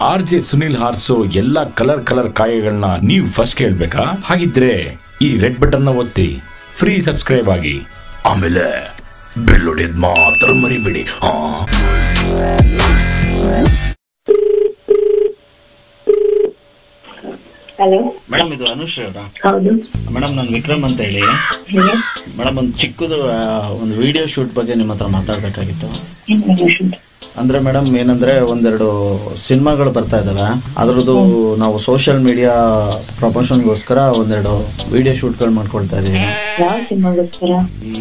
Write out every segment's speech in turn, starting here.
R J Sunil ಹಾರ್ಸೋ ಎಲ್ಲಾ colour colour ಕಾಯಗಳನ್ನ ನೀವು first ಕೇಳ್ಬೇಕಾ ಹಾಗಿದ್ರೆ ಈ ರೆಡ್ ಬಟನ್ ನ ಒತ್ತಿ ಫ್ರೀ ಸಬ್ಸ್ಕ್ರೈಬ್ ಆಗಿ ಆಮೇಲೆ ಬೆಲ್ ಹೊಡೆಯೋದ್ ಮಾತ್ರ ಮರಿಬೇಡಿ ಹಾ ಹಲೋ ಮೇಡಮ್ ಇದು ಅನುಷ್ ಅವರಾ ಹೌದು ಮೇಡಮ್ ನಾನು ವಿಕ್ರಮ್ ಅಂತ ಹೇಳಿ ಹೇಳಿ ಮೇಡಮ್ ಒಂದು ಚಿಕ್ಕದು ಆ, ಒಂದು ವಿಡಿಯೋ ಶೂಟ್ ಬಗ್ಗೆ ನಿಮ್ಮ ಹತ್ರ ಮಾತಾಡ್ಬೇಕಾಗಿತ್ತು ಏನ್ ವಿಷಯ? ಅಂದ್ರೆ ಮೇಡಮ್ ಏನಂದ್ರೆ ಒಂದೆರಡು ಸಿನಿಮಾಗಳು ಬರ್ತಾ ಇದಾವೆ ಅದ್ರದ್ದು ನಾವು ಸೋಷಿಯಲ್ ಮೀಡಿಯಾ ಪ್ರಮೋಷನ್ಗೋಸ್ಕರ ಒಂದೆರಡು ವಿಡಿಯೋ ಶೂಟ್ಗಳು ಮಾಡ್ಕೊಳ್ತಾ ಇದೀವಿ ಯಾವ ಸಿನಿಮಾಗೋಸ್ಕರ ಈ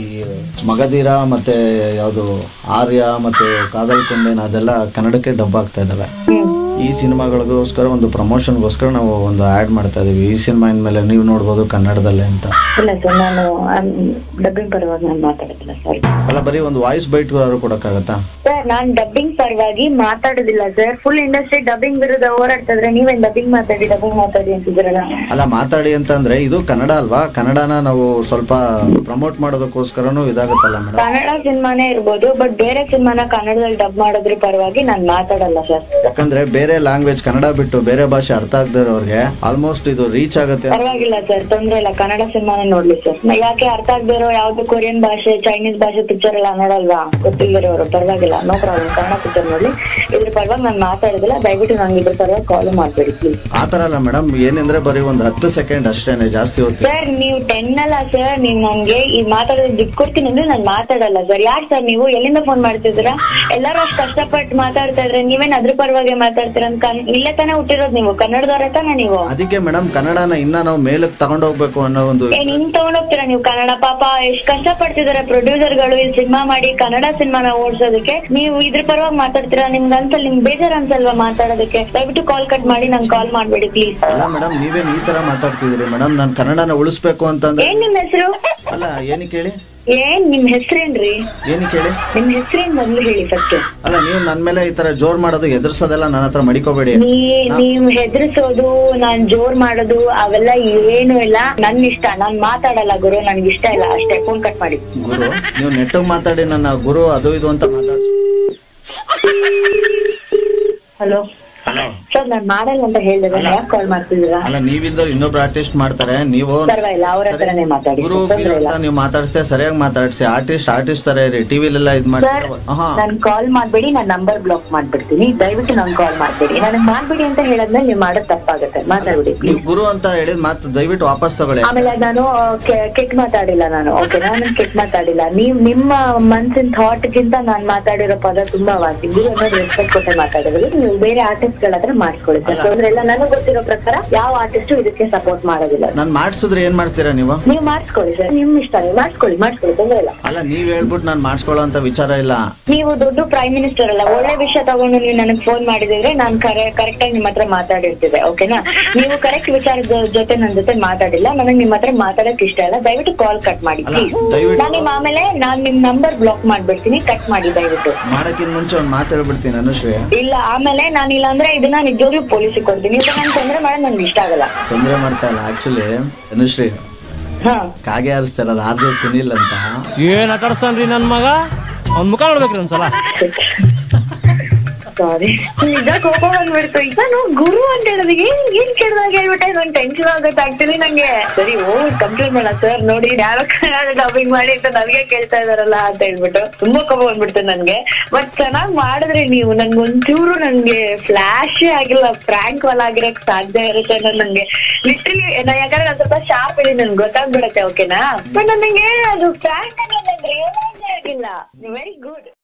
ಮಗಧೀರ ಮತ್ತೆ ಯಾವುದು ಆರ್ಯ ಮತ್ತೆ ಕಾದಲ್ ಕೊಂಡೇನ ಅದೆಲ್ಲ ಕನ್ನಡಕ್ಕೆ ಡಬ್ ಆಗ್ತಾ ಇದಾವೆ ಹ್ಮ್ ಈ ಸಿನಿಮಾಗಳಿಗೋಸ್ಕರ ಒಂದು ಪ್ರಮೋಷನ್ಗೋಸ್ಕರ ನಾವು ಒಂದು ಆ್ಯಡ್ ಮಾಡ್ತಾ ಇದೀವಿ ಈ ಸಿನಿಮಾ ಇನ್ಮೇಲೆ ನೀವು ನೋಡ್ಬೋದು ಕನ್ನಡದಲ್ಲೇ ಅಂತ ಇಲ್ಲ ಸರ್ ನಾನು ಡಬ್ಬಿಂಗ್ ಪರವಾಗಿ ನಾನು ಮಾತಾಡೋದಿಲ್ಲ ಸರ್ ಅಲ್ಲ ಬರೀ ಒಂದು ವಾಯ್ಸ್ ಬೈಟ್ ಕೊಡಕ್ಕಾಗತ್ತಾ ಸರ್ ನಾನ್ ಡಬ್ಬಿಂಗ್ ಪರವಾಗಿ ಮಾತಾಡೋದಿಲ್ಲ ಸರ್ ಫುಲ್ ಇಂಡಸ್ಟ್ರಿ ಡಬ್ಬಿಂಗ್ ವಿರುದ್ಧ ಹೋರಾಡ್ತಾ ಇದ್ರೆ ನೀವೇನ್ ಡಬ್ಬಿಂಗ್ ಮಾತಾಡಿ ಡಬ್ಬಿಂಗ್ ಮಾತಾಡಿ ಅಂತಿದ್ದೀರಲ್ಲ ಅಲ್ಲ ಮಾತಾಡಿ ಅಂತಂದ್ರೆ ಇದು ಕನ್ನಡ ಅಲ್ವಾ ಕನ್ನಡನ ನಾವು ಸ್ವಲ್ಪ ಪ್ರಮೋಟ್ ಮಾಡೋದಕ್ಕೋಸ್ಕರನೂ ಇದಾಗುತ್ತಲ್ಲ ಮೇಡಮ್ ಕನ್ನಡ ಸಿನಿಮಾನೇ ಇರ್ಬೋದು ಬಟ್ ಬೇರೆ ಸಿನಿಮಾನ ಕನ್ನಡದಲ್ಲಿ ಡಬ್ ಮಾಡೋದ್ರ ಪರವಾಗಿ ನಾನ್ ಮಾತಾಡಲ್ಲ ಸರ್ ಯಾಕಂದ್ರೆ ಬೇರೆ ಲ್ಯಾಂಗ್ವೇಜ್ ಕನ್ನಡ ಬಿಟ್ಟು ಬೇರೆ ಭಾಷೆ ಅರ್ಥ ಆಗದೆ ಇರೋರಿಗೆ ಆಲ್ಮೋಸ್ಟ್ ಇದು ರೀಚ್ ಆಗುತ್ತೆ ಪರವಾಗಿಲ್ಲ ಸರ್ ತೊಂದ್ರೆ ಇಲ್ಲ ಕನ್ನಡ ಸಿನಿಮಾನೇ ನೋಡ್ಲಿ ಸರ್ ಯಾಕೆ ಅರ್ಥ ಆಗದೆ ಇರೋ ಯಾವ್ದು ಕೊರಿಯನ್ ಭಾಷೆ ಚೈನೀಸ್ ಭಾಷೆ ಪಿಕ್ಚರ್ ಎಲ್ಲ ನೋಡಲ್ವಾ ಗೊತ್ತಿಲ್ಲದಿರೋರು ಪರವಾಗಿಲ್ಲ ನೋ ಪ್ರಾಬ್ಲಮ್ ಕನ್ನಡ ಪಿಕ್ಚರ್ ನೋಡ್ಲಿ ಇದ್ರ ಪರವಾಗಿ ನಾನು ಮಾತಾಡೋದಿಲ್ಲ ದಯವಿಟ್ಟು ನಂಗೆ ಇದ್ರ ಪರವಾಗಿ ಕಾಲ್ ಮಾಡ್ಬೇಡಿ ಪ್ಲೀಸ್ ಆ ತರ ಅಲ್ಲ ಮೇಡಮ್ ಏನಂದ್ರೆ ಬರೀ ಒಂದು ಹತ್ತು ಸೆಕೆಂಡ್ ಅಷ್ಟೇನೆ ಜಾಸ್ತಿ ಹೊತ್ತು ಸರ್ ನೀವು ಟೆನ್ ಅಲ್ಲ ಸರ್ ನೀವ್ ನಂಗೆ ಈ ಮಾತಾಡೋದು ದುಡ್ಡು ಕೊಡ್ತೀನಿ ಅಂದ್ರೆ ನಾನು ಮಾತಾಡಲ್ಲ ಸರ್ ಯಾಕೆ ಸರ್ ನೀವು ಎಲ್ಲಿಂದ ಫೋನ್ ಮಾಡ್ತಿದ್ದೀರಾ ಎಲ್ಲರೂ ಅಷ್ಟು ಕಷ್ಟಪಟ್ಟು ಮಾತಾಡ್ತಾ ಇದ್ರೆ ನೀವೇನ್ ಅದ್ರ ಪರವಾಗಿ ಮಾತಾಡ್ತೀರ ಅಂತ ಕನ್- ಇಲ್ಲೇ ತಾನೇ ಹುಟ್ಟಿರೋದು ನೀವು ಕನ್ನಡದವ್ರ ತಾನೇ ನೀವು ಅದಕ್ಕೆ ಮೇಡಮ್ ಕನ್ನಡನ ಇನ್ನ ನಾವು ಮೇಲಕ್ಕೆ ತಗೊಂಡೋಗ್ಬೇಕು ಅನ್ನೋ ಒಂದು ಏ ನಿಮ್ ತಗೊಂಡೋಗ್ತೀರಾ ನೀವು ಕನ್ನಡ ಪಾಪ ಎಷ್ಟ್ ಕಷ್ಟ ಪಡ್ತಿದಾರೆ ಪ್ರೊಡ್ಯೂಸರ್ಗಳು ಇಲ್ಲಿ ಸಿನಿಮಾ ಮಾಡಿ ಕನ್ನಡ ಸಿನಿಮಾನ ಓಡಿಸೋದಕ್ಕೆ ನೀವು ಇದ್ರ ಪರವಾಗಿ ಮಾತಾಡ್ತೀರಾ ನಿಮ್ಗೆ ಅನ್ಸಲ್ ನಿಮ್ಗೆ ಬೇಜಾರ್ ಅನ್ಸಲ್ವಾ ಮಾತಾಡೋದಕ್ಕೆ ದಯವಿಟ್ಟು ಕಾಲ್ ಕಟ್ ಮಾಡಿ ನಂಗೆ ಕಾಲ್ ಮಾಡ್ಬೇಡಿ ಪ್ಲೀಸ್ ಅಲ್ಲ ಮೇಡಮ್ ನೀವೇನ್ ಈ ತರ ಮಾತಾಡ್ತಿದ್ದೀರಿ ಮೇಡಮ್ ನಾನು ಕನ್ನಡನ ಉಳಿಸ್ಬೇಕು ಅಂತಂದ್ರೆ ಏನ್ ನಿಮ್ ಹೆಸರು ಅಲ್ಲ ಏನಕ್ಕೆ ಹೇಳಿ ಏನ್ ನಿಮ್ ಹೆಸರೇನ್ರಿ ಏನಕ್ಕೆ ಹೇಳಿ ನಿಮ್ ಹೆಸರೇನ್ ಮೊದ್ಲು ಹೇಳಿ ಫಸ್ಟ್ ಅಲ್ಲ ನೀವು ನನ್ ಮೇಲೆ ಈ ತರ ಜೋರ್ ಮಾಡೋದು ಎದುರ್ಸೋದೆಲ್ಲ ನನ್ನ ಹತ್ರ ಮಡಿಕೋಬೇಡಿ ನೀ ನೀವ್ ಹೆದರ್ಸೋದು ನಾನ್ ಜೋರ್ ಮಾಡೋದು ಅವೆಲ್ಲ ಏನು ಇಲ್ಲ ನನ್ ಇಷ್ಟ ನಾನ್ ಮಾತಾಡಲ್ಲ ಗುರು ನನ್ಗೆ ಇಷ್ಟ ಇಲ್ಲ ಅಷ್ಟೇ ಫೋನ್ ಕಟ್ ಮಾಡಿ ಗುರು ನೀವು ನೆಟ್ಟಿಗೆ ಮಾತಾಡಿ ನನ್ನ ಗುರು ಅದು ಇದು ಅಂತ ಮಾತಾಡ್ಸಿ ಹಲೋ ಹಲೋ ಸರ್ ನಾನ್ ಮಾಡಲ್ಲ ಅಂತ ಹೇಳಿದ್ರೆ ಅಲ್ಲ. ಯಾಕೆ ಕಾಲ್ ಮಾಡ್ತಿದ್ದೀರಾ ಅಲ್ಲ ನೀವಿಲ್ದ ಇನ್ನೊಬ್ರು ಆರ್ಟಿಸ್ಟ್ ಮಾಡ್ತಾರೆ ನೀವು ಪರವಾಗಿಲ್ಲ ಅವ್ರ ಹತ್ರನೇ ಮಾತಾಡಿ ಗುರು ತೊಂದ್ರೆ ಗಿರು ಇಲ್ಲ ಅಂತ ನೀವು ಮಾತಾಡ್ಸ್ತೆ ಸರಿಯಾಗಿ ಮಾತಾಡ್ಸಿ ಆರ್ಟಿಸ್ಟ್ ಆರ್ಟಿಸ್ಟ್ ತರ ಇರಿ ಟಿವಿಲೆಲ್ಲ ಇದ್ ಸರ್ ಮಾಡ್ತಾರೆ ಹಾ ನನ್ ಕಾಲ್ ಮಾಡ್ಬೇಡಿ ನಾನ್ ನಂಬರ್ ಬ್ಲಾಕ್ ಮಾಡ್ಬಿಡ್ತೀನಿ ದಯವಿಟ್ಟು ನನ್ ಕಾಲ್ ಮಾಡ್ಬೇಡಿ ನನಗ್ ಮಾಡ್ಬೇಡಿ ಅಂತ ಹೇಳದ್ಮೇಲೆ ನೀವ್ ಮಾಡೋದ್ ತಪ್ಪಾಗುತ್ತೆ ಮಾತಾಡ್ಬಿಡಿ ನೀವು ಪ್ಲೀಸ್ ಗುರು ಅಂತ ಹೇಳಿದ್ ಮಾತು ದಯವಿಟ್ಟು ವಾಪಸ್ ತಗೊಳ್ಳಿ ಆಮೇಲೆ ನಾನು ಆ, ಕೆ- ಕೆಟ್ಟ ಮಾತಾಡಿಲ್ಲ ನಾನು ಓಕೆ ನಾನು ಕೆಟ್ಟ ಮಾತಾಡಿಲ್ಲ ನೀವ್ ನಿಮ್ಮ ಮನ್ಸಿನ ಥಾಟ್ ಗಿಂತ ನಾನ್ ಮಾತಾಡಿರೋ ಪದ ತುಂಬಾ ವಾಸಿ ಗುರು ಅನ್ನೋದು ರೆಸ್ಪೆಕ್ಟ್ ಕೊಟ್ಟೆ ಮಾತಾಡಿರೋದು ನೀವು ಬೇರೆ ಆರ್ಟಿಸ್ಟ್ ಗಳ ಹತ್ರ ಮಾಡ್ಕೊಳ್ಳಿ ಸರ್ ಅಲ್ಲ. ತೊಂದ್ರೆ ಇಲ್ಲ ನನಗ್ ಗೊತ್ತಿರೋ ಪ್ರಕಾರ ಯಾವ ಆರ್ಟಿಸ್ಟ್ ಇದಕ್ಕೆ ಸಪೋರ್ಟ್ ಮಾಡೋದಿಲ್ಲ ನಾನ್ ಮಾಡ್ಸಿದ್ರೆ ಏನ್ ಮಾಡ್ತೀರಾ ನೀವು ನೀವು ಮಾಡಿಸ್ಕೊಳ್ಳಿ ಸರ್ ನಿಮ್ ಇಷ್ಟ ನೀವು ಮಾಡಿಸ್ಕೊಳ್ಳಿ ಮಾಡಿಸ್ಕೊಳ್ಳಿ ತೊಂದ್ರೆ ಇಲ್ಲ ಅಲ್ಲ ನೀವ್ ಹೇಳ್ಬಿಟ್ಟು ನಾನ್ ಮಾಡ್ಸ್ಕೊಳ್ಳೋ ಅಂತ ವಿಚಾರ ಇಲ್ಲ ನೀವು ದೊಡ್ಡ ಪ್ರೈಮ್ ಮಿನಿಸ್ಟರ್ ಅಲ್ಲ ಒಳ್ಳೆ ವಿಷಯ ತಗೊಂಡು ನೀವು ನನಗೆ ಫೋನ್ ಮಾಡಿದ್ರೆ ನಾನು ಕರೆಕ್ಟ್ ಆಗಿ ನಿಮ್ಮ ಹತ್ರ ಮಾತಾಡಿರ್ತಿದ್ದೆ ಓಕೆನಾ ನೀವು ಕರೆಕ್ಟ್ ವಿಚಾರದ ಜೊತೆ ನನ್ನ ಜೊತೆ ಮಾತಾಡಿಲ್ಲ ನನಗೆ ನಿಮ್ಮ ಹತ್ರ ಮಾತಾಡಕ್ ಇಷ್ಟ ಇಲ್ಲ ದಯವಿಟ್ಟು ಕಾಲ್ ಕಟ್ ಮಾಡಿ ಅಲ್ಲ, ಪ್ಲೀಸ್ ದಯವಿಟ್ಟು- ನಾನು ನಿಮ್ಮ ಆಮೇಲೆ ನಾನ್ ನಿಮ್ ನಂಬರ್ ಬ್ಲಾಕ್ ಮಾಡ್ಬಿಡ್ತೀನಿ ಕಟ್ ಮಾಡಿ ದಯವಿಟ್ಟು ಮಾಡಕ್ಕಿಂತ ಮುಂಚೆ ಒಂದ್ ಮಾತು ಹೇಳ್ಬಿಡ್ತೀನಿ ಅನುಶ್ರೀ ಇಲ್ಲ ಆಮೇಲೆ ನಾನು ಇಲ್ಲ ಅಂದ್ರೆ ಇದನ್ನ ನಿಜವಾಗ್ಲೂ ಪೊಲೀಸಿಗೆ ಕೊಡ್ತೀನಿ ಈಗ ನಾನು ತೊಂದ್ರೆ ಮಾಡೋದು ನನ್ಗೆ ಇಷ್ಟ ಆಗಲ್ಲ ತೊಂದ್ರೆ ಮಾಡ್ತಾ ಇಲ್ಲ ಆಕ್ಚುಲಿ ಅನುಶ್ರೀ ಹಾ ಕಾಗೆ ಹಾರಿಸ್ತಾ ಇರೋದು ಆರ್ ಜೆ ಸುನಿಲ್ ಅಂತ ಏನ್ ಆಟ ಆಡಿಸ್ತಾನ್ರಿ ನನ್ ಮಗ ಅವ್ನ್ ಮುಖ ನೋಡ್ಬೇಕ್ರಿ ಒಂದ್ಸಲ ಸಾರಿ ನಿಜ ಕೋಪ ಬಂದ್ಬಿಡ್ತು ಈಗ ನಾನು ಗುರು ಅಂತ ಹೇಳಿದ್ರೆ ಏನ್ ಏನ್ ಕೇಳ್ದಾಗ ಹೇಳ್ಬಿಟ್ಟೆ ನಂಗೆ ಟೆನ್ಷನ್ ಆಗುತ್ತೆ ಆಕ್ಚುಲಿ ನಂಗೆ ಸರಿ ಓ ಕಂಪ್ಲೇಂಟ್ ಮಾಡ ಸರ್ ನೋಡಿ ಯಾರೋ ಡಬ್ಬಿಂಗ್ ಮಾಡಿ ಅಂತ ನನಗೆ ಕೇಳ್ತಾ ಇದಾರಲ್ಲ ಅಂತ ಹೇಳ್ಬಿಟ್ಟು ತುಂಬಾ ಕೋಪ ಬಂದ್ಬಿಡ್ತು ನನ್ಗೆ ಬಟ್ ಚೆನ್ನಾಗ್ ಮಾಡಿದ್ರಿ ನೀವು ನನ್ಗೆ ಒಂಚೂರು ನನ್ಗೆ ಫ್ಲಾಶ್ ಆಗಿಲ್ಲ ಫ್ರಾಂಕ್ ವಾಲ್ ಆಗಿರಕ್ ಸಾಧ್ಯ ಇರುತ್ತೆ ಅನ್ನೋದು ನಂಗೆ ಲಿಟ್ರಲಿ ಯಾಕಂದ್ರೆ ನಾನು ಸ್ವಲ್ಪ ಶಾರ್ಪ್ ಇದೆ ನನ್ಗೆ ಗೊತ್ತಾಗ್ಬಿಡತ್ತೆ ಓಕೆನಾ ಬಟ್ ನನಗೆ ಅದು ಫ್ರಾಂಕ್ ಅನ್ನೋದು ನನ್ಗೆ ರಿಯಲೈಸ್ ಆಗಿಲ್ಲ ವೆರಿ ಗುಡ್